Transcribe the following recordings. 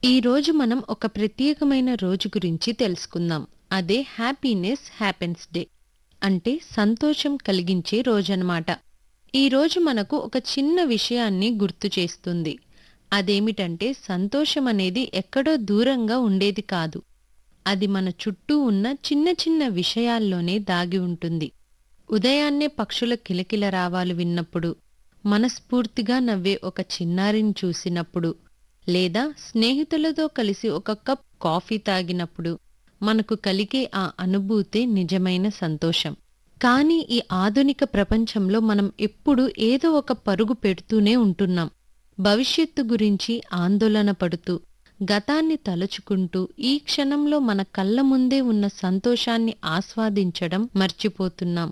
ఈ రోజు మనం ఒక ప్రత్యేకమైన రోజు గురించి తెలుసుకుందాం అదే హ్యాపీనెస్ హ్యాపెన్స్ డే అంటే సంతోషం కలిగించే రోజన్నమాట ఈ రోజు మనకు ఒక చిన్న విషయాన్ని గుర్తు చేస్తుంది అదేమిటంటే సంతోషం అనేది ఎక్కడో దూరంగా ఉండేది కాదు అది మన చుట్టూ ఉన్న చిన్న చిన్న విషయాల్లోనే దాగి ఉంటుంది ఉదయాన్నే పక్షుల కిలకిల రావాలు విన్నప్పుడు మనస్ఫూర్తిగా నవ్వే ఒక చిన్నారిని చూసినప్పుడు లేదా స్నేహితులతో కలిసి ఒక కప్ కాఫీ తాగినప్పుడు మనకు కలిగే ఆ అనుభూతే నిజమైన సంతోషం కానీ ఈ ఆధునిక ప్రపంచంలో మనం ఎప్పుడూ ఏదో ఒక పరుగు పెడుతూనే ఉంటున్నాం భవిష్యత్తు గురించి ఆందోళన పడుతూ గతాన్ని తలుచుకుంటూ ఈ క్షణంలో మన కళ్ళ ముందే ఉన్న సంతోషాన్ని ఆస్వాదించడం మర్చిపోతున్నాం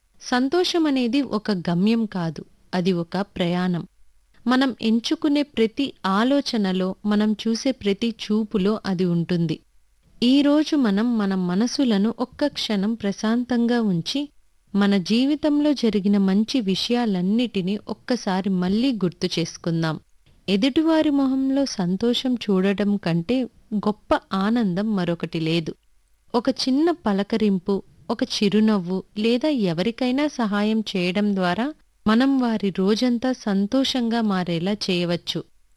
సంతోషం అనేది ఒక గమ్యం కాదు అది ఒక ప్రయాణం మనం ఎంచుకునే ప్రతి ఆలోచనలో మనం చూసే ప్రతి చూపులో అది ఉంటుంది ఈ రోజు మనం మన మనసులను ఒక్క క్షణం ప్రశాంతంగా ఉంచి మన జీవితంలో జరిగిన మంచి విషయాలన్నిటినీ ఒక్కసారి మళ్ళీ గుర్తు చేసుకుందాం ఎదుటివారి మొహంలో సంతోషం చూడటం కంటే గొప్ప ఆనందం మరొకటి లేదు ఒక చిన్న పలకరింపు ఒక చిరునవ్వు లేదా ఎవరికైనా సహాయం చేయడం ద్వారా మనం వారి రోజంతా సంతోషంగా మారేలా చేయవచ్చు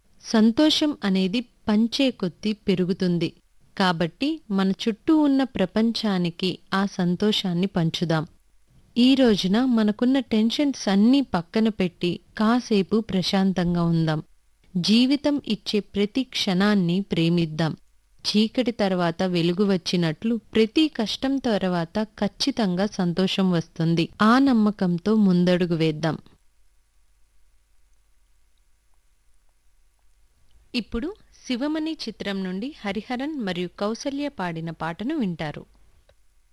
సంతోషం అనేది పంచే కొద్దీ పెరుగుతుంది కాబట్టి మన చుట్టూ ఉన్న ప్రపంచానికి ఆ సంతోషాన్ని పంచుదాం ఈ రోజున మనకున్న టెన్షన్స్ అన్నీ పక్కన పెట్టి కాసేపు ప్రశాంతంగా ఉందాం జీవితం ఇచ్చే ప్రతి క్షణాన్ని ప్రేమిద్దాం చీకటి తర్వాత వెలుగు వచ్చినట్లు ప్రతి కష్టం తర్వాత ఖచ్చితంగా సంతోషం వస్తుంది ఆ నమ్మకంతో ముందడుగు వేద్దాం ఇప్పుడు శివమణి చిత్రం నుండి హరిహరన్ మరియు కౌసల్య పాడిన పాటను వింటారు